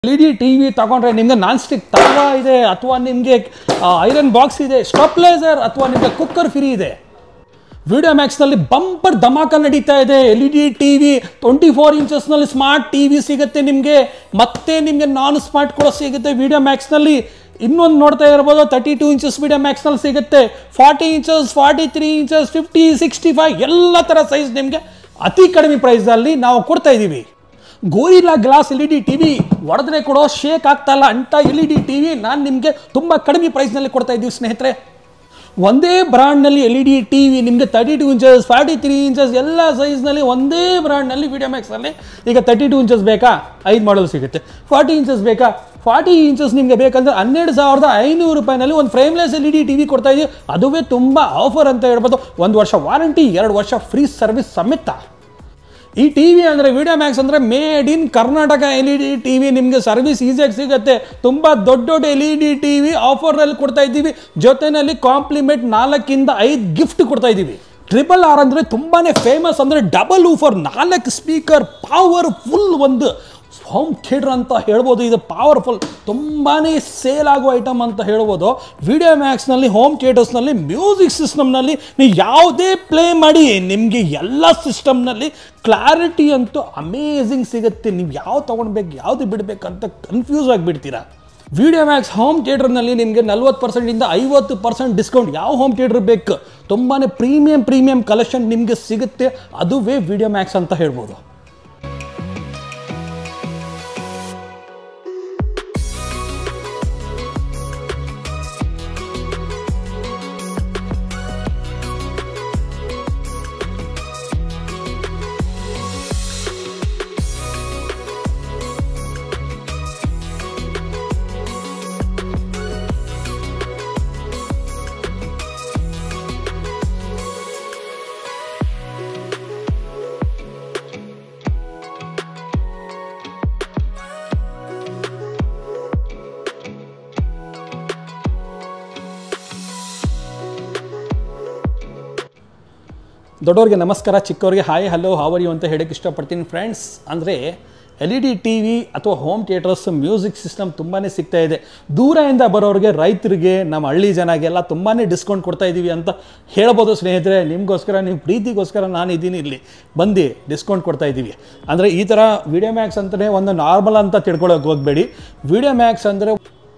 L E D T V ತಗೊಂಡ್ರೆ ನಿಮಗೆ non stick ತವಾ ಇದೆ ಅಥವಾ ನಿಮಗೆ ಐರನ್ ಬಾಕ್ಸ್ ಇದೆ ಸ್ಟಾಪ್ಲೈಸರ್ ಅಥವಾ ನಿಮಗೆ ಕುಕ್ಕರ್ ಫ್ರೀ ಇದೆ ವಿಡಿಯೋ ಮ್ಯಾಕ್ಸ್ನಲ್ಲಿ ಬಂಪರ್ ಧಮಾಕ ನಡೀತಾ ಇದೆ L E D T V twenty four ಇಂಚಸ್ನಲ್ಲಿ ಸ್ಮಾರ್ಟ್ ಟಿ ವಿ ಸಿಗುತ್ತೆ ನಿಮಗೆ ಮತ್ತೆ ನಿಮಗೆ ನಾನ್ ಸ್ಮಾರ್ಟ್ ಕೂಡ ಸಿಗುತ್ತೆ ವಿಡಿಯೋ ಮ್ಯಾಕ್ಸ್ನಲ್ಲಿ ಇನ್ನೊಂದು ನೋಡ್ತಾ ಇರ್ಬೋದು ತರ್ಟಿ ಟೂ ಇಂಚಸ್ ವಿಡಿಯೋ ಮ್ಯಾಕ್ಸ್ನಲ್ಲಿ ಸಿಗುತ್ತೆ forty inches forty three inches fifty sixty five ಎಲ್ಲ ಥರ ಸೈಜ್ ನಿಮಗೆ ಅತಿ ಕಡಿಮೆ ಪ್ರೈಸ್ನಲ್ಲಿ ನಾವು ಕೊಡ್ತಾ ಇದ್ದೀವಿ Gorilla glass L E D T V ಹೊಡೆದ್ರೆ ಕೊಡೋ ಶೇಕ್ ಆಗ್ತಾ ಇಲ್ಲ ಅಂಥ L E D T V ನಾನು ನಿಮಗೆ ತುಂಬ ಕಡಿಮೆ ಪ್ರೈಸ್ನಲ್ಲಿ ಕೊಡ್ತಾ ಇದ್ದೀವಿ ಸ್ನೇಹಿತರೆ ಒಂದೇ ಬ್ರ್ಯಾಂಡ್ನಲ್ಲಿ L E D T V ನಿಮಗೆ thirty two inches forty three inches ಎಲ್ಲ ಸೈಜ್ನಲ್ಲಿ ಒಂದೇ ಬ್ರ್ಯಾಂಡ್ನಲ್ಲಿ ವಿಡಿಯೋ ಮ್ಯಾಕ್ಸಲ್ಲಿ ಈಗ ತರ್ಟಿ ಟು ಇಂಚಸ್ ಬೇಕಾ ಐದು ಮಾಡಲ್ ಸಿಗುತ್ತೆ ಫಾರ್ಟಿ ಇಂಚಸ್ ಬೇಕಾ ಫಾರ್ಟಿ ಇಂಚಸ್ ನಿಮಗೆ ಬೇಕಂದ್ರೆ ಹನ್ನೆರಡು ಸಾವಿರದ ಐನೂರು ರೂಪಾಯಿನಲ್ಲಿ ಒಂದು frameless L E D T V ಕೊಡ್ತಾ ಇದೀವಿ ಅದುವೇ ತುಂಬ ಆಫರ್ ಅಂತ ಹೇಳ್ಬೋದು ಒಂದು ವರ್ಷ ವಾರಂಟಿ ಎರಡು ವರ್ಷ ಫ್ರೀ ಸರ್ವಿಸ್ ಸಮೇತ ಈ ಟಿ ವಿ ಅಂದರೆ ವಿಡಿಯೋ ಮ್ಯಾಕ್ಸ್ ಅಂದರೆ made in Karnataka L E D T V ನಿಮಗೆ ಸರ್ವಿಸ್ ಈಸಿಯಾಗಿ ಸಿಗುತ್ತೆ ತುಂಬ ದೊಡ್ಡ ದೊಡ್ಡ L E D T V ಆಫರಲ್ಲಿ ಕೊಡ್ತಾ ಇದ್ದೀವಿ ಜೊತೆಯಲ್ಲಿ ಕಾಂಪ್ಲಿಮೆಂಟ್ ನಾಲ್ಕಿಂದ ಐದು ಗಿಫ್ಟ್ ಕೊಡ್ತಾ ಇದ್ದೀವಿ ಟ್ರಿಪಲ್ ಆರ್ ಅಂದರೆ ತುಂಬಾ ಫೇಮಸ್ ಅಂದರೆ ಡಬಲ್ ಊಫರ್ ನಾಲ್ಕು ಸ್ಪೀಕರ್ ಪವರ್ಫುಲ್ ಒಂದು ಹೋಮ್ ಥಿಯೇಟರ್ ಅಂತ ಹೇಳ್ಬೋದು ಇದು ಪವರ್ಫುಲ್ ತುಂಬಾ ಸೇಲ್ ಆಗುವ ಐಟಮ್ ಅಂತ ಹೇಳ್ಬೋದು ವಿಡಿಯೋ ಮ್ಯಾಕ್ಸ್ನಲ್ಲಿ ಹೋಮ್ ಥಿಯೇಟರ್ಸ್ನಲ್ಲಿ ಮ್ಯೂಸಿಕ್ ಸಿಸ್ಟಮ್ನಲ್ಲಿ ನೀವು ಯಾವುದೇ ಪ್ಲೇ ಮಾಡಿ ನಿಮಗೆ ಎಲ್ಲ ಸಿಸ್ಟಮ್ನಲ್ಲಿ ಕ್ಲಾರಿಟಿ ಅಂತೂ ಅಮೇಝಿಂಗ್ ಸಿಗುತ್ತೆ ನೀವು ಯಾವ ತೊಗೊಳ್ಬೇಕು ಯಾವುದು ಬಿಡಬೇಕಂತ ಕನ್ಫ್ಯೂಸ್ ಆಗಿಬಿಡ್ತೀರಾ ವಿಡಿಯೋ ಮ್ಯಾಕ್ಸ್ ಹೋಮ್ ಥಿಯೇಟರ್ನಲ್ಲಿ ನಿಮಗೆ ನಲ್ವತ್ತು ಪರ್ಸೆಂಟಿಂದ ಐವತ್ತು ಪರ್ಸೆಂಟ್ ಡಿಸ್ಕೌಂಟ್ ಯಾವ ಹೋಮ್ ಥಿಯೇಟರ್ ಬೇಕು ತುಂಬಾ ಪ್ರೀಮಿಯಂ ಪ್ರೀಮಿಯಂ ಕಲೆಕ್ಷನ್ ನಿಮಗೆ ಸಿಗುತ್ತೆ ಅದುವೇ ವಿಡಿಯೋ ಮ್ಯಾಕ್ಸ್ ಅಂತ ಹೇಳ್ಬೋದು ದೊಡ್ಡವ್ರಿಗೆ ನಮಸ್ಕಾರ ಚಿಕ್ಕವ್ರಿಗೆ ಹಾಯ್ ಹಲೋ ಹಾವರಿ ಅಂತ ಹೇಳಕ್ಕೆ ಇಷ್ಟಪಡ್ತೀನಿ ಫ್ರೆಂಡ್ಸ್ ಅಂದರೆ L E D T V ಅಥವಾ ಹೋಮ್ ಥಿಯೇಟರ್ಸ್ ಮ್ಯೂಸಿಕ್ ಸಿಸ್ಟಮ್ ತುಂಬಾ ಸಿಗ್ತಾ ಇದೆ ದೂರದಿಂದ ಬರೋರಿಗೆ ರೈತರಿಗೆ ನಮ್ಮ ಹಳ್ಳಿ ಜನಗೆಲ್ಲ ತುಂಬಾ ಡಿಸ್ಕೌಂಟ್ ಕೊಡ್ತಾ ಇದ್ದೀವಿ ಅಂತ ಹೇಳ್ಬೋದು ಸ್ನೇಹಿತರೆ ನಿಮಗೋಸ್ಕರ ನಿಮ್ಮ ಪ್ರೀತಿಗೋಸ್ಕರ ನಾನು ಇದ್ದೀನಿ ಇಲ್ಲಿ ಬಂದು ಡಿಸ್ಕೌಂಟ್ ಕೊಡ್ತಾ ಇದ್ದೀವಿ ಅಂದರೆ ಈ ಥರ ವಿಡಿಯೋ ಮ್ಯಾಕ್ಸ್ ಅಂತಲೇ ಒಂದು ನಾರ್ಮಲ್ ಅಂತ ತಿಳ್ಕೊಳ್ಳೋಕೆ ಹೋಗಬೇಡಿ ವಿಡಿಯೋ ಮ್ಯಾಕ್ಸ್ ಅಂದರೆ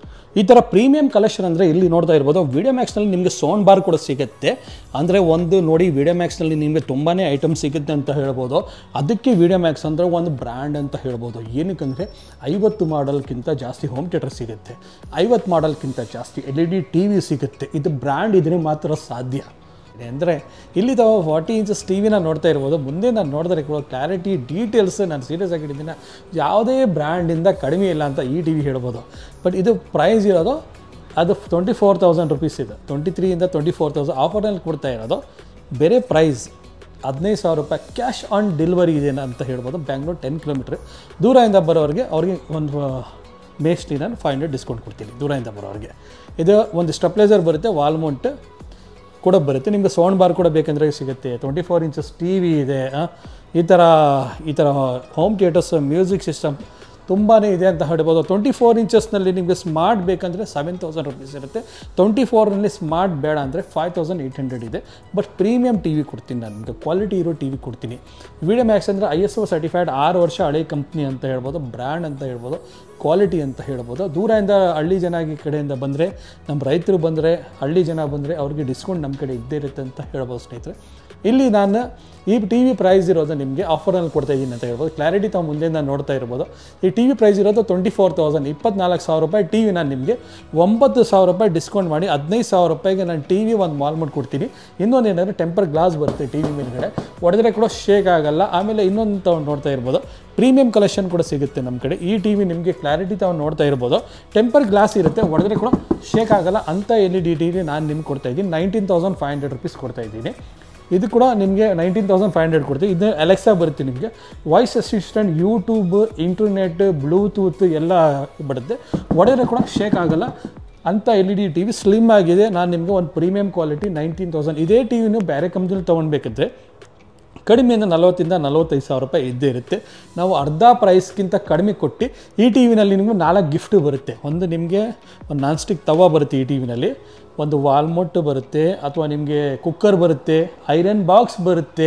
ಈ ಥರ ಪ್ರೀಮಿಯಂ ಕಲೆಕ್ಷನ್ ಅಂದರೆ ಇಲ್ಲಿ ನೋಡ್ತಾ ಇರ್ಬೋದು ವಿಡಿಯೋ ಮ್ಯಾಕ್ಸ್ನಲ್ಲಿ ನಿಮಗೆ ಸೌಂಡ್ ಬಾರ್ ಕೂಡ ಸಿಗುತ್ತೆ ಅಂದರೆ ಒಂದು ನೋಡಿ ವಿಡಿಯೋ ಮ್ಯಾಕ್ಸ್ನಲ್ಲಿ ನಿಮಗೆ ತುಂಬಾ ಐಟಮ್ ಸಿಗುತ್ತೆ ಅಂತ ಹೇಳ್ಬೋದು ಅದಕ್ಕೆ ವಿಡಿಯೋ ಮ್ಯಾಕ್ಸ್ ಅಂದರೆ ಒಂದು ಬ್ರ್ಯಾಂಡ್ ಅಂತ ಹೇಳ್ಬೋದು ಏನಕ್ಕಂದರೆ ಐವತ್ತು ಮಾಡಲ್ಗಿಂತ ಜಾಸ್ತಿ ಹೋಮ್ ಥಿಯೇಟರ್ ಸಿಗುತ್ತೆ ಐವತ್ತು ಮಾಡಲ್ಗಿಂತ ಜಾಸ್ತಿ L E D T V ಸಿಗುತ್ತೆ ಇದು ಬ್ರ್ಯಾಂಡ್ ಇದ್ರೆ ಮಾತ್ರ ಸಾಧ್ಯ ಅಂದರೆ ಇಲ್ಲಿ ತಾವು ಫಾರ್ಟಿ ಇಂಚಸ್ ಟಿ ವಿನ ನೋಡ್ತಾ ಇರ್ಬೋದು ಮುಂದೆ ನಾನು ನೋಡಿದ್ರೆ ಕೂಡ ಕ್ಲಾರಿಟಿ ಡೀಟೇಲ್ಸ್ ನಾನು ಸೀರಿಯಸ್ ಆಗಿ ಹಿಡಿದಿನ ಯಾವುದೇ ಬ್ರ್ಯಾಂಡಿಂದ ಕಡಿಮೆ ಇಲ್ಲ ಅಂತ ಈ ಟಿ ವಿ ಹೇಳ್ಬೋದು ಬಟ್ ಇದು ಪ್ರೈಸ್ ಇರೋದು ಅದು ಟ್ವೆಂಟಿ ಫೋರ್ ತೌಸಂಡ್ ರುಪೀಸ್ ಇದೆ ಟ್ವೆಂಟಿ ತ್ರೀಯಿಂದ ಟ್ವೆಂಟಿ ಫೋರ್ ತೌಸಂಡ್ ಆಫರ್ನಲ್ಲಿ ಕೊಡ್ತಾ ಇರೋದು ಬೇರೆ ಪ್ರೈಸ್ ಹದಿನೈದು ಸಾವಿರ ರೂಪಾಯಿ ಕ್ಯಾಶ್ ಆನ್ ಡೆಲಿವರಿ ಇದೆ ಅಂತ ಹೇಳ್ಬೋದು ಬ್ಯಾಂಗ್ಳೂರ್ ಟೆನ್ ಕಿಲೋಮೀಟ್ರ್ ದೂರದಿಂದ ಬರೋರಿಗೆ ಅವ್ರಿಗೆ ಒಂದು ಮೇಸ್ಟ್ಲಿ ನಾನು ಫೈವ್ ಹಂಡ್ರೆಡ್ ಡಿಸ್ಕೌಂಟ್ ಕೊಡ್ತೀನಿ ದೂರದಿಂದ ಬರೋರಿಗೆ ಇದು ಒಂದು ಸ್ಟೆಪ್ಲೈಸರ್ ಬರುತ್ತೆ ವಾಲ್ಮೌಂಟ್ ಕೂಡ ಬರುತ್ತೆ ನಿಮಗೆ ಸೌಂಡ್ ಬಾರ್ ಕೂಡ ಬೇಕಂದರೆ ಸಿಗುತ್ತೆ twenty four inches T V ಇದೆ ಆ, ಈ ಥರ ಈ ಥರ ಹೋಮ್ ಥಿಯೇಟರ್ಸ್ ಮ್ಯೂಸಿಕ್ ಸಿಸ್ಟಮ್ ತುಂಬಾ ಇದೆ ಅಂತ ಹೇಳ್ಬೋದು ಟ್ವೆಂಟಿ ಫೋರ್ ಇಂಚಸ್ನಲ್ಲಿ ನಿಮಗೆ ಸ್ಮಾರ್ಟ್ ಬೇಕಂದರೆ ಸೆವೆನ್ ತೌಸಂಡ್ ರುಪೀಸ್ ಇರುತ್ತೆ ಟ್ವೆಂಟಿ ಫೋರ್ನಲ್ಲಿ ಸ್ಮಾರ್ಟ್ ಬೇಡ ಅಂದರೆ ಫೈವ್ ತೌಸಂಡ್ ಏಯ್ಟ್ ಹಂಡ್ರೆಡ್ ಇದೆ ಬಟ್ ಪ್ರೀಮಿಯಂ ಟಿ ವಿ ಕೊಡ್ತೀನಿ ನಾನು ನಿಮಗೆ ಕ್ವಾಲಿಟಿ ಇರೋ ಟಿ ವಿ ಕೊಡ್ತೀನಿ ವಿಡಿಯೋ ಮ್ಯಾಕ್ಸ್ ಅಂದರೆ ಐ ಎಸ್ ಒ ಸರ್ಟಿಫೈಡ್ ಆರು ವರ್ಷ ಹಳೆ ಕಂಪ್ನಿ ಅಂತ ಹೇಳ್ಬೋದು ಬ್ರ್ಯಾಂಡ್ ಅಂತ ಹೇಳ್ಬೋದು ಕ್ವಾಲಿಟಿ ಅಂತ ಹೇಳ್ಬೋದು ದೂರದಿಂದ ಹಳ್ಳಿ ಜನ ಈ ಕಡೆಯಿಂದ ಬಂದರೆ ನಮ್ಮ ರೈತರು ಬಂದರೆ ಹಳ್ಳಿ ಜನ ಬಂದರೆ ಅವ್ರಿಗೆ ಡಿಸ್ಕೌಂಟ್ ನಮ್ಮ ಕಡೆ ಇದ್ದೇ ಇರುತ್ತೆ ಅಂತ ಹೇಳ್ಬೋದು ಸ್ನೇಹಿತರೆ ಇಲ್ಲಿ ನಾನು ಈ ಟಿ ವಿ ಪ್ರೈಸ್ ಇರೋದು ನಿಮಗೆ ಆಫರಲ್ಲಿ ಕೊಡ್ತಾ ಇದ್ದೀನಿ ಅಂತ ಹೇಳ್ಬೋದು ಕ್ಲಾರಿಟಿ ತಾವು ಮುಂದೆ ನಾನು ನೋಡ್ತಾ ಇರ್ಬೋದು ಈ ಟಿ ವಿ ಪ್ರೈಸ್ ಇರೋದು ಟ್ವೆಂಟಿ ಫೋರ್ ತೌಸಂಡ್ ಇಪ್ಪತ್ನಾಲ್ಕು ಸಾವಿರ ರೂಪಾಯಿ ಟಿ ವಿ ನಾನು ನಿಮಗೆ ಒಂಬತ್ತು ಸಾವಿರ ರೂಪಾಯಿ ಡಿಸ್ಕೌಂಟ್ ಮಾಡಿ ಹದಿನೈದು ಸಾವಿರ ರೂಪಾಯಿಗೆ ನಾನು ಟಿ ವಿ ಒಂದು ಮಾಲ್ ಮಾಡಿ ಕೊಡ್ತೀನಿ ಇನ್ನೊಂದು ಏನಂದರೆ ಟೆಂಪರ್ ಗ್ಲಾಸ್ ಬರುತ್ತೆ ಟಿ ವಿ ಮೇಲ್ಗಡೆ ಹೊಡೆದ್ರೆ ಕೂಡ ಶೇಕ್ ಆಗಲ್ಲ ಆಮೇಲೆ ಇನ್ನೊಂದು ತಾವು ನೋಡ್ತಾ ಇರ್ಬೋದು ಪ್ರೀಮಿಯಂ ಕಲೆಕ್ಷನ್ ಕೂಡ ಸಿಗುತ್ತೆ ನಮ್ಮ ಕಡೆ ಈ ಟಿ ವಿ ನಿಮಗೆ ಕ್ಲಾರಿಟಿ ತಾವು ನೋಡ್ತಾ ಇರ್ಬೋದು ಟೆಂಪರ್ ಗ್ಲಾಸ್ ಇರುತ್ತೆ ಹೊಡೆದ್ರೆ ಕೂಡ ಶೇಕ್ ಆಗಲ್ಲ ಅಂತ L E D T V ನಾನು ನಿಮ್ಗೆ ಕೊಡ್ತಾ ಇದ್ದೀನಿ nineteen thousand five hundred rupees ಕೊಡ್ತಾ ಇದ್ದೀನಿ ಇದು ಕೂಡ ನಿಮಗೆ ನೈನ್ಟೀನ್ ತೌಸಂಡ್ ಫೈವ್ ಹಂಡ್ರೆಡ್ ಕೊಡ್ತೀವಿ ಇದು ಅಲೆಕ್ಸಾ ಬರುತ್ತೆ ನಿಮಗೆ voice assistant YouTube internet Bluetooth ಎಲ್ಲ ಬರುತ್ತೆ ಹೊಡೆದ್ರೆ ಕೂಡ ಶೇಕ್ ಆಗಲ್ಲ ಅಂಥ L E D T V slim ಆಗಿದೆ ನಾನು ನಿಮಗೆ ಒಂದು ಪ್ರೀಮಿಯಂ ಕ್ವಾಲಿಟಿ ನೈನ್ಟೀನ್ ತೌಸಂಡ್ ಇದೇ ಟಿ ವಿನೂ ಬೇರೆ ಕಂಪ್ನಿಲಿ ತೊಗೊಳ್ಬೇಕಿದ್ರೆ ಕಡಿಮೆಯಿಂದ ನಲವತ್ತಿಂದ ನಲವತ್ತೈದು ಸಾವಿರ ರೂಪಾಯಿ ಇದ್ದೇ ಇರುತ್ತೆ ನಾವು ಅರ್ಧ ಪ್ರೈಸ್ಗಿಂತ ಕಡಿಮೆ ಕೊಟ್ಟು ಈ ಟಿ ವಿನಲ್ಲಿ ನಿಮಗೆ ನಾಲ್ಕು ಗಿಫ್ಟ್ ಬರುತ್ತೆ ಒಂದು ನಿಮಗೆ ಒಂದು ನಾನ್ ಸ್ಟಿಕ್ ತವಾ ಬರುತ್ತೆ ಈ ಟಿ ವಿನಲ್ಲಿ ಒಂದು ವಾಲ್ಮೊಟ್ ಬರುತ್ತೆ ಅಥವಾ ನಿಮಗೆ ಕುಕ್ಕರ್ ಬರುತ್ತೆ ಐರನ್ ಬಾಕ್ಸ್ ಬರುತ್ತೆ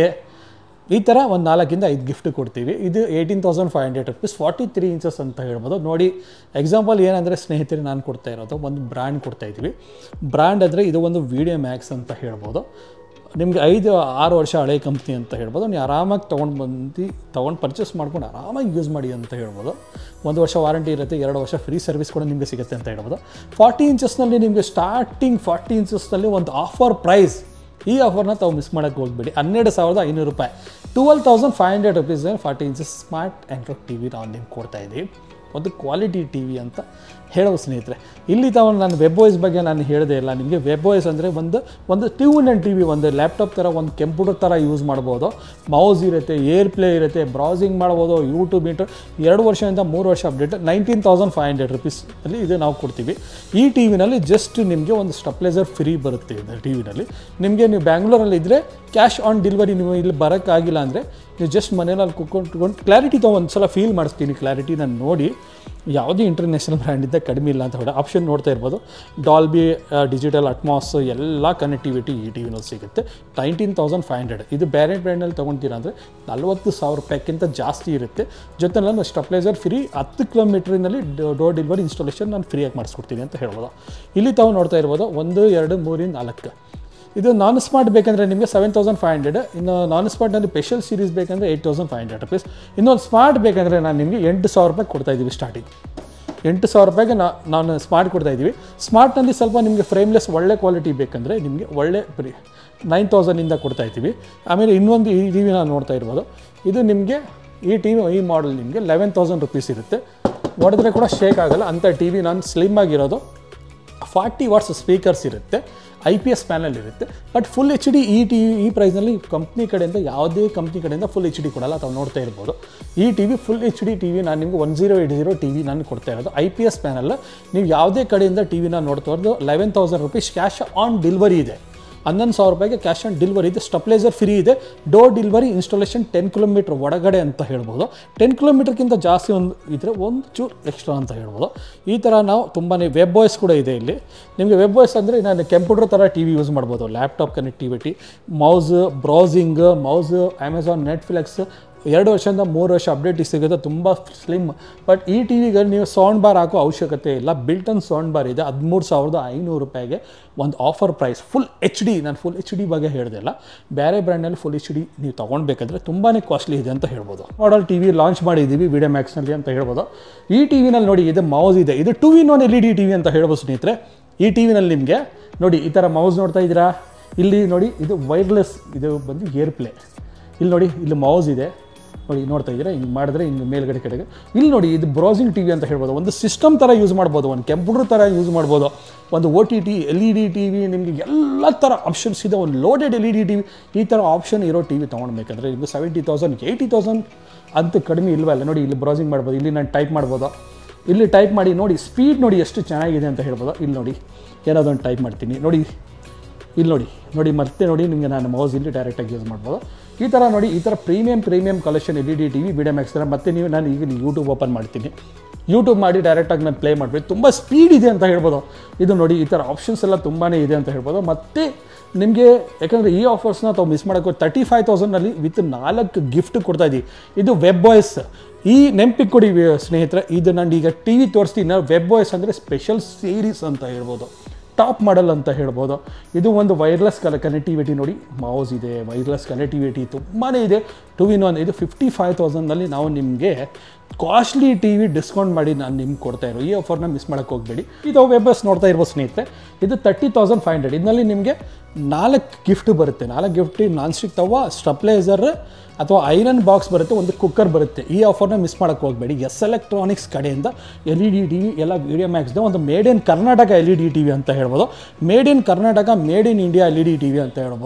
ಈ ಥರ ಒಂದು ನಾಲ್ಕಿಂದ ಐದು ಗಿಫ್ಟ್ ಕೊಡ್ತೀವಿ ಇದು eighteen thousand five hundred rupees forty three inches ಅಂತ ಹೇಳ್ಬೋದು ನೋಡಿ ಎಕ್ಸಾಂಪಲ್ ಏನಂದರೆ ಸ್ನೇಹಿತರೆ ನಾನು ಕೊಡ್ತಾ ಇರೋದು ಒಂದು ಬ್ರ್ಯಾಂಡ್ ಕೊಡ್ತಾ ಇದ್ದೀವಿ ಬ್ರ್ಯಾಂಡ್ ಅಂದರೆ ಇದು ಒಂದು ವಿಡಿಯೋ ಮ್ಯಾಕ್ಸ್ ಅಂತ ಹೇಳ್ಬೋದು ನಿಮಗೆ ಐದು ಆರು ವರ್ಷ ಹಳೆ ಕಂಪ್ನಿ ಅಂತ ಹೇಳ್ಬೋದು ನೀವು ಆರಾಮಾಗಿ ತೊಗೊಂಡು ಬಂದು ತೊಗೊಂಡು ಪರ್ಚೇಸ್ ಮಾಡ್ಕೊಂಡು ಆರಾಮಾಗಿ ಯೂಸ್ ಮಾಡಿ ಅಂತ ಹೇಳ್ಬೋದು ಒಂದು ವರ್ಷ ವಾರಂಟಿ ಇರುತ್ತೆ ಎರಡು ವರ್ಷ ಫ್ರೀ ಸರ್ವಿಸ್ ಕೂಡ ನಿಮಗೆ ಸಿಗುತ್ತೆ ಅಂತ ಹೇಳ್ಬೋದು ಫಾರ್ಟಿ ಇಂಚಸ್ನಲ್ಲಿ ನಿಮಗೆ ಸ್ಟಾರ್ಟಿಂಗ್ ಫಾರ್ಟಿ ಇಂಚಸ್ನಲ್ಲಿ ಒಂದು ಆಫರ್ ಪ್ರೈಸ್ ಈ ಆಫರ್ನ ತಾವು ಮಿಸ್ ಮಾಡೋಕ್ಕೆ ಹೋಗ್ಬೇಡಿ ಹನ್ನೆರಡು ಸಾವಿರದ ಐನೂರು ರೂಪಾಯಿ twelve thousand five hundred rupees forty inches smart android T V ನಾವು ನಿಮ್ಗೆ ಕೊಡ್ತಾ ಇದ್ದೀವಿ ಒಂದು ಕ್ವಾಲಿಟಿ ಟಿ ವಿ ಅಂತ ಹೇಳೋ ಸ್ನೇಹಿತರೆ ಇಲ್ಲಿ ತಾವು ನಾನು ವೆಬ್ ವಾಯ್ಸ್ ಬಗ್ಗೆ ನಾನು ಹೇಳಿದೆ ಇಲ್ಲ ನಿಮಗೆ ವೆಬ್ ವಾಯ್ಸ್ ಅಂದರೆ ಒಂದು ಒಂದು ಟ್ಯೂನ್ ಆ್ಯಂಡ್ ಟಿ ವಿ ಒಂದು ಲ್ಯಾಪ್ಟಾಪ್ ಥರ ಒಂದು ಕಂಪ್ಯೂಟರ್ ಥರ ಯೂಸ್ ಮಾಡ್ಬೋದು ಮೌಸ್ ಇರುತ್ತೆ ಏರ್ ಪ್ಲೇ ಇರುತ್ತೆ ಬ್ರೌಸಿಂಗ್ ಮಾಡ್ಬೋದು ಯೂಟ್ಯೂಬ್ ಇಂಟರ್ ಎರಡು ವರ್ಷದಿಂದ ಮೂರು ವರ್ಷ update nineteen thousand five hundred rupees ಅಲ್ಲಿ ಇದು ನಾವು ಕೊಡ್ತೀವಿ ಈ ಟಿ ವಿನಲ್ಲಿ ಜಸ್ಟ್ ನಿಮಗೆ ಒಂದು ಸ್ಟಪ್ಲೈಸರ್ ಫ್ರೀ ಬರುತ್ತೆ ಇದು ಟಿ ವಿನಲ್ಲಿ ನಿಮಗೆ ನೀವು ಬ್ಯಾಂಗ್ಳೂರಲ್ಲಿ ಇದ್ದರೆ ಕ್ಯಾಶ್ ಆನ್ ಡೆಲಿವರಿ ನೀವು ಇಲ್ಲಿ ಬರೋಕ್ಕಾಗಿಲ್ಲ ಅಂದರೆ ನೀವು ಜಸ್ಟ್ ಮನೇಲಿ ಕುತ್ಕೊಂಡು ಕ್ಲಾರಿಟಿ ತೊಗೊಂಡು ಸಲ ಫೀಲ್ ಮಾಡಿಸ್ತೀನಿ ಕ್ಲಾರಿಟಿ ನಾನು ನೋಡಿ ಯಾವುದೇ ಇಂಟರ್ನ್ಯಾಷನಲ್ ಬ್ರ್ಯಾಂಡಿಂದ ಕಡಿಮೆ ಇಲ್ಲ ಅಂತ ಹೇಳಿ ಆಪ್ಷನ್ ನೋಡ್ತಾ ಇರ್ಬೋದು ಡಾಲ್ಬಿ ಡಿಜಿಟಲ್ ಅಟ್ಮಾಸ್ ಎಲ್ಲ ಕನೆಕ್ಟಿವಿಟಿ ಈ ಟಿ ವಿನಲ್ಲಿ ಸಿಗುತ್ತೆ ನೈನ್ಟೀನ್ ತೌಸಂಡ್ ಫೈವ್ ಹಂಡ್ರೆಡ್ ಇದು ಬೇರೆ ಬ್ರ್ಯಾಂಡಲ್ಲಿ ತೊಗೊಳ್ತೀರಾ ಅಂದರೆ ನಲ್ವತ್ತು ಸಾವಿರ ರೂಪಾಯಿಗಿಂತ ಜಾಸ್ತಿ ಇರುತ್ತೆ ಜೊತೆಲಿ ನಾನು ಸ್ಟಪ್ಲೈಸರ್ ಫ್ರೀ ಹತ್ತು ಕಿಲೋಮೀಟ್ರಿನಲ್ಲಿ ಡೋರ್ ಡೆಲಿವರಿ ಇನ್ಸ್ಟಾಲೇಷನ್ ನಾನು ಫ್ರೀಯಾಗಿ ಮಾಡಿಸ್ಕೊಡ್ತೀನಿ ಅಂತ ಹೇಳ್ಬೋದು ಇಲ್ಲಿ ತಾವು ನೋಡ್ತಾ ಇರ್ಬೋದು ಒಂದು ಎರಡು ಮೂರಿಂದ ನಾಲ್ಕು ಇದು ನಾನ್ ಸ್ಮಾರ್ಟ್ ಬೇಕಂದರೆ ನಿಮಗೆ ಸೆವೆನ್ ತೌಸಂಡ್ ಫೈವ್ ಹಂಡ್ರೆಡ್ ಇನ್ನು ನಾನ್ ಸ್ಮಾರ್ಟ್ನಲ್ಲಿ ಸ್ಪೆಷಲ್ ಸೀರೀಸ್ ಬೇಕಂದರೆ eight thousand five hundred rupees ಇನ್ನೊಂದು ಸ್ಮಾರ್ಟ್ ಬೇಕಂದರೆ ನಾನು ನಿಮಗೆ ಎಂಟು ಸಾವಿರ ರೂಪಾಯಿ ಕೊಡ್ತಾ ಇದ್ದೀವಿ ಸ್ಟಾರ್ಟಿಂಗ್ ಎಂಟು ಸಾವಿರ ರೂಪಾಯಿಗೆ ನಾ ನಾನು ಸ್ಮಾರ್ಟ್ ಕೊಡ್ತಾ ಇದ್ದೀವಿ ಸ್ಮಾರ್ಟ್ನಲ್ಲಿ ಸ್ವಲ್ಪ ನಿಮಗೆ ಫ್ರೇಮ್ಲೆಸ್ ಒಳ್ಳೆ ಕ್ವಾಲಿಟಿ ಬೇಕಂದರೆ ನಿಮಗೆ ಒಳ್ಳೆ ಪ್ರಿ ನೈನ್ ತೌಸಂಡಿಂದ ಕೊಡ್ತಾ ಇದ್ದೀವಿ ಆಮೇಲೆ ಇನ್ನೊಂದು ಈ ಟಿ ವಿ ನಾನು ನೋಡ್ತಾ ಇರ್ಬೋದು ಇದು ನಿಮಗೆ ಈ ಟಿ ವಿ ಈ ಮಾಡಲ್ ನಿಮಗೆ ಲೆವೆನ್ ತೌಸಂಡ್ ರುಪೀಸ್ ಇರುತ್ತೆ ಹೊಡೆದ್ರೆ ಕೂಡ ಶೇಕ್ ಆಗಲ್ಲ ಅಂಥ ಟಿ ವಿ ನಾನು ಸ್ಲಿಮ್ ಆಗಿರೋದು ಫಾರ್ಟಿ ವಾಟ್ಸ್ ಸ್ಪೀಕರ್ಸ್ ಇರುತ್ತೆ ಐ ಪಿ ಎಸ್ ಪ್ಯಾನಲ್ ಇರುತ್ತೆ ಬಟ್ ಫುಲ್ ಎಚ್ ಡಿ ಈ ಟಿ ವಿ ಈ ಪ್ರೈಸ್ನಲ್ಲಿ ಕಂಪ್ನಿ ಕಡೆಯಿಂದ ಯಾವುದೇ ಕಂಪ್ನಿ ಕಡೆಯಿಂದ ಫುಲ್ ಎಚ್ ಡಿ ಕೊಡಲ್ಲ ತಾವು ನೋಡ್ತಾ ಇರ್ಬೋದು ಈ T V full H D T V ನಾನು ನಿಮಗೆ one zero eight zero T V ನಾನು ಕೊಡ್ತಾ ಇರೋದು ಐ ಪಿ ಎಸ್ ಪ್ಯಾನಲ್ ನೀವು ಯಾವುದೇ ಕಡೆಯಿಂದ ಟಿ ವಿನ ನೋಡ್ತಾ ಇರೋದು eleven thousand rupees cash on delivery ಇದೆ ಹನ್ನೊಂದು ಸಾವಿರ ರೂಪಾಯಿಗೆ ಕ್ಯಾಶ್ ಆನ್ ಡೆಲಿವರಿ ಇದೆ ಸ್ಟಪ್ಲೈಸರ್ ಫ್ರೀ ಇದೆ door delivery installation ten kilometre ಒಳಗಡೆ ಅಂತ ಹೇಳ್ಬೋದು ಟೆನ್ ಕಿಲೋಮೀಟ್ರ್ಗಿಂತ ಜಾಸ್ತಿ ಒಂದು ಇದ್ದರೆ ಒಂದು ಚೂರು ಎಕ್ಸ್ಟ್ರಾ ಅಂತ ಹೇಳ್ಬೋದು ಈ ಥರ ನಾವು ತುಂಬಾ ವೆಬ್ ವಾಯ್ಸ್ ಕೂಡ ಇದೆ ಇಲ್ಲಿ ನಿಮಗೆ ವೆಬ್ ವಾಯ್ಸ್ ಅಂದರೆ ನಾನು ಕಂಪ್ಯೂಟರ್ ಥರ ಟಿ ವಿ ಯೂಸ್ ಮಾಡ್ಬೋದು laptop connectivity mouse browsing mouse Amazon Netflix ಎರಡು ವರ್ಷದಿಂದ ಮೂರು ವರ್ಷ ಅಪ್ಡೇಟ್ ಸಿಗುತ್ತೆ ತುಂಬ ಸ್ಲಿಮ್ ಬಟ್ ಈ ಟಿ ವಿಗೆ ನೀವು ಸೌಂಡ್ ಬಾರ್ ಹಾಕೋ ಅವಶ್ಯಕತೆ ಇಲ್ಲ ಬಿಲ್ಟನ್ ಸೌಂಡ್ ಬಾರ್ ಇದೆ ಹದಿಮೂರು ಸಾವಿರದ ಐನೂರು ರೂಪಾಯಿಗೆ ಒಂದು offer price full H D ನಾನು ಫುಲ್ ಎಚ್ ಡಿ ಬಗ್ಗೆ ಹೇಳಿದೆ ಇಲ್ಲ ಬೇರೆ ಬ್ರ್ಯಾಂಡಲ್ಲಿ ಫುಲ್ ಎಚ್ ಡಿ ನೀವು ತೊಗೊಳ್ಬೇಕಾದ್ರೆ ತುಂಬಾ ಕಾಸ್ಟ್ಲಿ ಇದೆ ಅಂತ ಹೇಳ್ಬೋದು ಮಾಡಲ್ ಟಿ ವಿ ಲಾಂಚ್ ಮಾಡಿದ್ದೀವಿ ವಿಡಿಯೋ ಮ್ಯಾಕ್ಸ್ನಲ್ಲಿ ಅಂತ ಹೇಳ್ಬೋದು ಈ ಟಿ ವಿನಲ್ಲಿ ನೋಡಿ ಇದು ಮೌಸ್ ಇದೆ ಇದು two in one L E D T V ಅಂತ ಹೇಳ್ಬೋದು ಸ್ನೇಹಿತರೆ ಈ ಟಿ ವಿನಲ್ಲಿ ನಿಮಗೆ ನೋಡಿ ಈ ಥರ ಮೌಸ್ ನೋಡ್ತಾ ಇದ್ದೀರಾ ಇಲ್ಲಿ ನೋಡಿ ಇದು ವೈರ್ಲೆಸ್ ಇದು ಬಂದು ಏರ್ ಪ್ಲೇ ಇಲ್ಲಿ ನೋಡಿ ಇಲ್ಲಿ ಮೌಸ್ ಇದೆ ನೋಡಿ ನೋಡ್ತಾ ಇದ್ದೀರಾ ಹಿಂಗೆ ಮಾಡಿದ್ರೆ ಹಿಂಗೆ ಮೇಲ್ಗಡೆ ಕಡೆಗೆ ಇಲ್ಲಿ ನೋಡಿ ಇದು ಬ್ರೌಸಿಂಗ್ ಟಿ ವಿ ಅಂತ ಹೇಳ್ಬೋದು ಒಂದು ಸಿಸ್ಟಮ್ ಥರ ಯೂಸ್ ಮಾಡ್ಬೋದು ಒಂದು ಕಂಪ್ಯೂಟರ್ ಥರ ಯೂಸ್ ಮಾಡ್ಬೋದು ಒಂದು O T T L E D T V ನಿಮಗೆ ಎಲ್ಲ ಥರ ಆಪ್ಷನ್ಸ್ ಇದೆ ಒಂದು loaded L E D T V ಈ ಥರ ಆಪ್ಷನ್ ಇರೋ ಟಿ ವಿ ತೊಗೊಳ್ಬೇಕಂದ್ರೆ ನಿಮಗೆ ಸೆವೆಂಟಿ ತೌಸಂಡ್ ಏಯ್ಟಿ ತೌಸಂಡ್ ಅಂತ ಕಡಿಮೆ ಇಲ್ವಲ್ಲ ನೋಡಿ ಇಲ್ಲಿ ಬ್ರೌಸಿಂಗ್ ಮಾಡ್ಬೋದು ಇಲ್ಲಿ ನಾನು ಟೈಪ್ ಮಾಡ್ಬೋದು ಇಲ್ಲಿ ಟೈಪ್ ಮಾಡಿ ನೋಡಿ ಸ್ಪೀಡ್ ನೋಡಿ ಎಷ್ಟು ಚೆನ್ನಾಗಿದೆ ಅಂತ ಹೇಳ್ಬೋದು ಇಲ್ಲಿ ನೋಡಿ ಏನಾದ್ರು ಒಂದು ಟೈಪ್ ಮಾಡ್ತೀನಿ ನೋಡಿ ಇಲ್ಲಿ ನೋಡಿ ನೋಡಿ ಮತ್ತೆ ನೋಡಿ ನಿಮಗೆ ನಾನು ಮೌಸ್ ಇಲ್ಲಿ ಡೈರೆಕ್ಟಾಗಿ ಯೂಸ್ ಮಾಡ್ಬೋದು ಈ ಥರ ನೋಡಿ ಈ ಥರ premium premium collection L E D T V video max ಥರ ಮತ್ತೆ ನೀವು ನಾನು ಈಗ ಯೂಟ್ಯೂಬ್ ಓಪನ್ ಮಾಡ್ತೀನಿ ಯೂಟ್ಯೂಬ್ ಮಾಡಿ ಡೈರೆಕ್ಟಾಗಿ ನಾನು ಪ್ಲೇ ಮಾಡ್ಬೇಕು ತುಂಬ ಸ್ಪೀಡ್ ಇದೆ ಅಂತ ಹೇಳ್ಬೋದು ಇದು ನೋಡಿ ಈ ಥರ ಆಪ್ಷನ್ಸ್ ಎಲ್ಲ ತುಂಬಾ ಇದೆ ಅಂತ ಹೇಳ್ಬೋದು ಮತ್ತು ನಿಮಗೆ ಯಾಕಂದರೆ ಈ ಆಫರ್ಸ್ನ ತಾವು ಮಿಸ್ ಮಾಡೋಕ್ಕೆ ತರ್ಟಿ ಫೈವ್ ತೌಸಂಡ್ನಲ್ಲಿ ವಿತ್ ನಾಲ್ಕು ಗಿಫ್ಟ್ ಕೊಡ್ತಾ ಇದ್ದೀವಿ ಇದು ವೆಬ್ ವಾಯ್ಸ್ ಈ ನೆನಪಿಗೆ ಕೊಡಿ ವಿ- ಸ್ನೇಹಿತರೆ ಇದು ನಾನು ಈಗ ಟಿ ವಿ ತೋರಿಸ್ತೀನಿ ವೆಬ್ ವಾಯ್ಸ್ ಅಂದರೆ ಸ್ಪೆಷಲ್ ಸೀರೀಸ್ ಅಂತ ಹೇಳ್ಬೋದು ಟಾಪ್ ಮಾಡಲ್ ಅಂತ ಹೇಳ್ಬೋದು ಇದು ಒಂದು ವೈರ್ಲೆಸ್ ಕಲ ಕನೆಕ್ಟಿವಿಟಿ ನೋಡಿ ಮೌಸ್ ಇದೆ ವೈರ್ಲೆಸ್ ಕನೆಕ್ಟಿವಿಟಿ ತುಂಬಾ ಇದೆ ಟು ಇನ್ ಒನ್ ಇದು ಫಿಫ್ಟಿ ಫೈವ್ ತೌಸಂಡ್ನಲ್ಲಿ ನಾವು ನಿಮಗೆ ಕಾಸ್ಟ್ಲಿ ಟಿ ವಿ ಡಿಸ್ಕೌಂಟ್ ಮಾಡಿ ನಾನು ನಿಮ್ಗೆ ಕೊಡ್ತಾ ಇರೋ ಈ ಆಫರ್ನ ಮಿಸ್ ಮಾಡೋಕ್ಕೆ ಹೋಗಬೇಡಿ ಇದು ವೆಬ್ಬಸ್ ನೋಡ್ತಾ ಇರ್ಬೋದು ಸ್ನೇಹಿತರೆ ಇದು ತರ್ಟಿ ತೌಸಂಡ್ ಫೈವ್ ಹಂಡ್ರೆಡ್ ಇದರಲ್ಲಿ ನಿಮಗೆ ನಾಲ್ಕು ಗಿಫ್ಟ್ ಬರುತ್ತೆ ನಾಲ್ಕು ಗಿಫ್ಟ್ ನಾನ್ ಸ್ಟಿಕ್ ತವ ಸ್ಟಪ್ಲೈಸರ್ ಅಥವಾ ಐರನ್ ಬಾಕ್ಸ್ ಬರುತ್ತೆ ಒಂದು ಕುಕ್ಕರ್ ಬರುತ್ತೆ ಈ ಆಫರ್ನ ಮಿಸ್ ಮಾಡೋಕ್ಕೆ ಹೋಗಬೇಡಿ ಎಸ್ ಎಲೆಕ್ಟ್ರಾನಿಕ್ಸ್ ಕಡೆಯಿಂದ L E D T V ಎಲ್ಲ ವಿಡಿಯೋ ಮ್ಯಾಕ್ಸ್ದು ಒಂದು made in Karnataka L E D T V ಅಂತ ಹೇಳ್ಬೋದು made in Karnataka made in India L E D T V ಅಂತ ಹೇಳ್ಬೋದು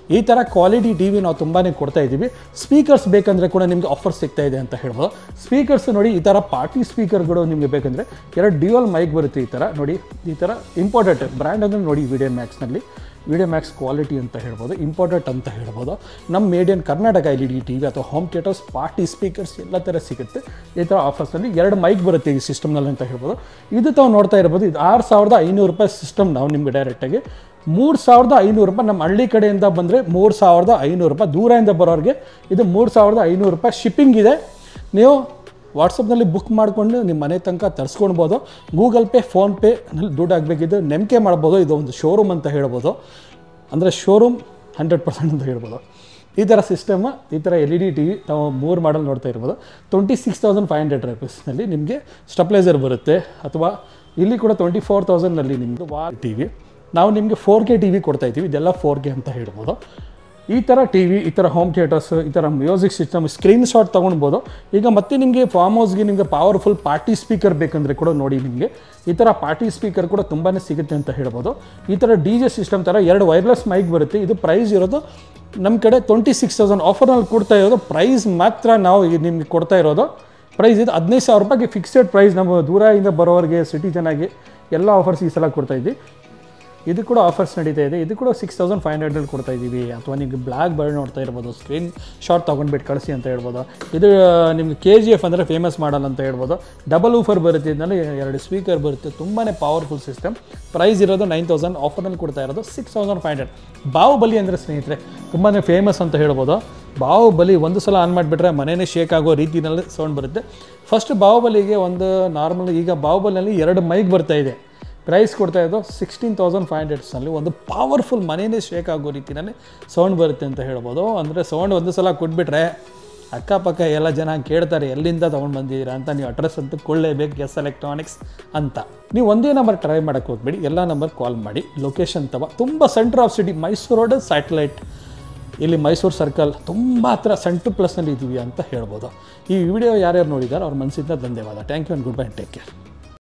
ಈ ಥರ ಕ್ವಾಲಿಟಿ ಟಿ ವಿ ನಾವು ತುಂಬಾ ಕೊಡ್ತಾ ಇದ್ದೀವಿ ಸ್ಪೀಕರ್ಸ್ ಬೇಕಂದರೆ ಕೂಡ ನಿಮಗೆ ಆಫರ್ ಸಿಗ್ತಾ ಇದೆ ಅಂತ ಹೇಳ್ಬೋದು ಸ್ಪೀಕರ್ಸ್ ನೋಡಿ ಈ ಥರ ಪಾರ್ಟಿ ಸ್ಪೀಕರ್ಗಳು ನಿಮಗೆ ಬೇಕಂದರೆ ಎರಡು ಡ್ಯೂಯಲ್ ಮೈಕ್ ಬರುತ್ತೆ ಈ ಥರ ನೋಡಿ ಈ ಥರ ಇಂಪಾರ್ಟೆಂಟ್ ಬ್ರ್ಯಾಂಡ್ ಅಂದರೆ ನೋಡಿ ವಿಡಿಯೋ ಮ್ಯಾಕ್ಸ್ನಲ್ಲಿ ವಿಡಿಯೋ ಮ್ಯಾಕ್ಸ್ ಕ್ವಾಲಿಟಿ ಅಂತ ಹೇಳ್ಬೋದು ಇಂಪಾರ್ಟೆಂಟ್ ಅಂತ ಹೇಳ್ಬೋದು ನಮ್ಮ made in Karnataka L E D T V ಅಥವಾ ಹೋಮ್ ಥಿಯೇಟರ್ಸ್ ಪಾರ್ಟಿ ಸ್ಪೀಕರ್ಸ್ ಎಲ್ಲ ಥರ ಸಿಗುತ್ತೆ ಈ ಥರ ಆಫರ್ಸಲ್ಲಿ ಎರಡು ಮೈಕ್ ಬರುತ್ತೆ ಈ ಸಿಸ್ಟಮ್ನಲ್ಲಿ ಅಂತ ಹೇಳ್ಬೋದು ಇದು ತಾವು ನೋಡ್ತಾ ಇರ್ಬೋದು ಇದು ಆರು ಸಾವಿರದ ಐನೂರು ರೂಪಾಯಿ ಸಿಸ್ಟಮ್ ನಾವು ನಿಮಗೆ ಡೈರೆಕ್ಟಾಗಿ ಮೂರು ಸಾವಿರದ ಐನೂರು ರೂಪಾಯಿ ನಮ್ಮ ಹಳ್ಳಿ ಕಡೆಯಿಂದ ಬಂದರೆ ಮೂರು ಸಾವಿರದ ಐನೂರು ರೂಪಾಯಿ ದೂರದಿಂದ ಬರೋರಿಗೆ ಇದು ಮೂರು ಸಾವಿರದ ಐನೂರು ರೂಪಾಯಿ ಶಿಪ್ಪಿಂಗ್ ಇದೆ ನೀವು ವಾಟ್ಸಪ್ನಲ್ಲಿ ಬುಕ್ ಮಾಡಿಕೊಂಡು ನಿಮ್ಮ ಮನೆ ತನಕ ತರಿಸ್ಕೊಳ್ಬೋದು ಗೂಗಲ್ ಪೇ ಫೋನ್ಪೇನಲ್ಲಿ ದುಡ್ಡು ಆಗಬೇಕಿದ್ದು ನಂಬಿಕೆ ಮಾಡ್ಬೋದು ಇದು ಒಂದು ಶೋರೂಮ್ ಅಂತ ಹೇಳ್ಬೋದು ಅಂದರೆ ಶೋರೂಮ್ ಹಂಡ್ರೆಡ್ ಪರ್ಸೆಂಟ್ ಅಂತ ಹೇಳ್ಬೋದು ಈ ಥರ ಸಿಸ್ಟಮ್ ಈ ಥರ L E D T V ನಾವು ಮೂರು ಮಾಡಲ್ ನೋಡ್ತಾ ಇರ್ಬೋದು twenty six thousand five hundred ರುಪೀಸ್ನಲ್ಲಿ ನಿಮಗೆ ಸ್ಟೆಪ್ಲೈಸರ್ ಬರುತ್ತೆ ಅಥವಾ ಇಲ್ಲಿ ಕೂಡ ಟ್ವೆಂಟಿ ಫೋರ್ ತೌಸಂಡ್ನಲ್ಲಿ ನಿಮ್ಮದು ವಾ ಟಿ ವಿ ನಾವು ನಿಮಗೆ ಫೋರ್ ಕೆ ಟಿ ವಿ ಕೊಡ್ತಾ ಇದ್ದೀವಿ ಇದೆಲ್ಲ ಫೋರ್ ಕೆ ಅಂತ ಹೇಳ್ಬೋದು ಈ ಥರ ಟಿ ವಿ ಈ ಥರ ಹೋಮ್ ಥಿಯೇಟರ್ಸ್ ಈ ಥರ ಮ್ಯೂಸಿಕ್ ಸಿಸ್ಟಮ್ ಸ್ಕ್ರೀನ್ ಶಾಟ್ ತೊಗೊಳ್ಬೋದು ಈಗ ಮತ್ತೆ ನಿಮಗೆ ಫಾರ್ಮ್ ಹೌಸ್ಗೆ ನಿಮಗೆ ಪವರ್ಫುಲ್ ಪಾರ್ಟಿ ಸ್ಪೀಕರ್ ಬೇಕಂದರೆ ಕೂಡ ನೋಡಿ ನಿಮಗೆ ಈ ಥರ ಪಾರ್ಟಿ ಸ್ಪೀಕರ್ ಕೂಡ ತುಂಬಾ ಸಿಗುತ್ತೆ ಅಂತ ಹೇಳ್ಬೋದು ಈ ಥರ ಡಿ ಜೆ ಸಿಸ್ಟಮ್ ಥರ ಎರಡು ವೈರ್ಲೆಸ್ ಮೈಕ್ ಬರುತ್ತೆ ಇದು ಪ್ರೈಸ್ ಇರೋದು ನಮ್ಮ ಕಡೆ ಟ್ವೆಂಟಿ ಸಿಕ್ಸ್ ತೌಸಂಡ್ ಆಫರ್ನಲ್ಲಿ ಕೊಡ್ತಾ ಇರೋದು ಪ್ರೈಸ್ ಮಾತ್ರ ನಾವು ಈಗ ನಿಮಗೆ ಕೊಡ್ತಾ ಇರೋದು ಪ್ರೈಸ್ ಇದು ಹದಿನೈದು ಸಾವಿರ ರೂಪಾಯಿಗೆ ಫಿಕ್ಸೆಡ್ ಪ್ರೈಸ್ ನಮ್ಮ ದೂರದಿಂದ ಬರೋರಿಗೆ ಸಿಟಿ ಚೆನ್ನಾಗಿ ಎಲ್ಲ ಆಫರ್ಸ್ ಈ ಸಲ ಕೊಡ್ತಾ ಇದ್ದೀವಿ ಇದು ಕೂಡ ಆಫರ್ಸ್ ನಡೀತಾ ಇದೆ ಇದು ಕೂಡ ಸಿಕ್ಸ್ ತೌಸಂಡ್ ಫೈವ್ ಹಂಡ್ರೆಡಲ್ಲಿ ಕೊಡ್ತಾ ಇದ್ದೀವಿ ಅಥವಾ ನಿಮಗೆ ಬ್ಲ್ಯಾಕ್ ಬರ್ಡ್ ನೋಡ್ತಾ ಇರ್ಬೋದು ಸ್ಕ್ರೀನ್ ಶಾಟ್ ತೊಗೊಂಡ್ಬಿಟ್ಟು ಕಳಿಸಿ ಅಂತ ಹೇಳ್ಬೋದು ಇದು ನಿಮಗೆ ಕೆ ಜಿ ಎಫ್ ಅಂದರೆ ಫೇಮಸ್ ಮಾಡಲ್ ಅಂತ ಹೇಳ್ಬೋದು ಡಬಲ್ ಊಫರ್ ಬರುತ್ತೆ ಇದರಲ್ಲಿ ಎರಡು ಸ್ಪೀಕರ್ ಬರುತ್ತೆ ತುಂಬಾ ಪವರ್ಫುಲ್ ಸಿಸ್ಟಮ್ ಪ್ರೈಸ್ ಇರೋದು ನೈನ್ ತೌಸಂಡ್ ಆಫರ್ನಲ್ಲಿ ಕೊಡ್ತಾ ಇರೋದು six thousand five hundred Baahubali ಅಂದರೆ ಸ್ನೇಹಿತರೆ ತುಂಬಾ ಫೇಮಸ್ ಅಂತ ಹೇಳ್ಬೋದು ಬಾಹುಬಲಿ ಒಂದು ಸಲ ಆನ್ ಮಾಡಿಬಿಟ್ರೆ ಮನೆಯೇ ಶೇಕ್ ಆಗೋ ರೀತಿಯಲ್ಲಿ ಸೌಂಡ್ ಬರುತ್ತೆ ಫಸ್ಟ್ ಬಾಹುಬಲಿಗೆ ಒಂದು ನಾರ್ಮಲ್ ಈಗ ಬಾಹುಬಲಿನಲ್ಲಿ ಎರಡು ಮೈಕ್ ಬರ್ತಾ ಇದೆ ಪ್ರೈಸ್ ಕೊಡ್ತಾ ಇದ್ದು ಸಿಕ್ಸ್ಟೀನ್ ತೌಸಂಡ್ ಫೈವ್ ಹಂಡ್ರೆಡ್ಸ್ನಲ್ಲಿ ಒಂದು ಪವರ್ಫುಲ್ ಮನೆಯೇ ಶೇಕ್ ಆಗೋ ರೀತಿಯಲ್ಲಿ ಸೌಂಡ್ ಬರುತ್ತೆ ಅಂತ ಹೇಳ್ಬೋದು ಅಂದರೆ ಸೌಂಡ್ ಒಂದು ಸಲ ಕೊಟ್ಬಿಟ್ರೆ ಅಕ್ಕಪಕ್ಕ ಎಲ್ಲ ಜನ ಕೇಳ್ತಾರೆ ಎಲ್ಲಿಂದ ತೊಗೊಂಡು ಬಂದಿದ್ದೀರಾ ಅಂತ ನೀವು ಅಡ್ರೆಸ್ ಅಂತೂ ಕೊಳ್ಳೇಬೇಕು ಎಸ್ ಎಲೆಕ್ಟ್ರಾನಿಕ್ಸ್ ಅಂತ ನೀವು ಒಂದೇ ನಂಬರ್ ಟ್ರೈ ಮಾಡೋಕ್ಕೆ ಹೋಗ್ಬೇಡಿ ಎಲ್ಲ ನಂಬರ್ ಕಾಲ್ ಮಾಡಿ ಲೊಕೇಶನ್ ತವ ತುಂಬ centre of city Mysore road satellite ಇಲ್ಲಿ ಮೈಸೂರು ಸರ್ಕಲ್ ತುಂಬ ಹತ್ರ ಸೆಂಟ್ರ್ ಪ್ಲಸ್ನಲ್ಲಿ ಇದ್ದೀವಿ ಅಂತ ಹೇಳ್ಬೋದು ಈ ವಿಡಿಯೋ ಯಾರ್ಯಾರು ನೋಡಿದ್ದಾರೆ ಅವ್ರ ಮನಸ್ಸಿಂದ ಧನ್ಯವಾದ thank you and goodbye take care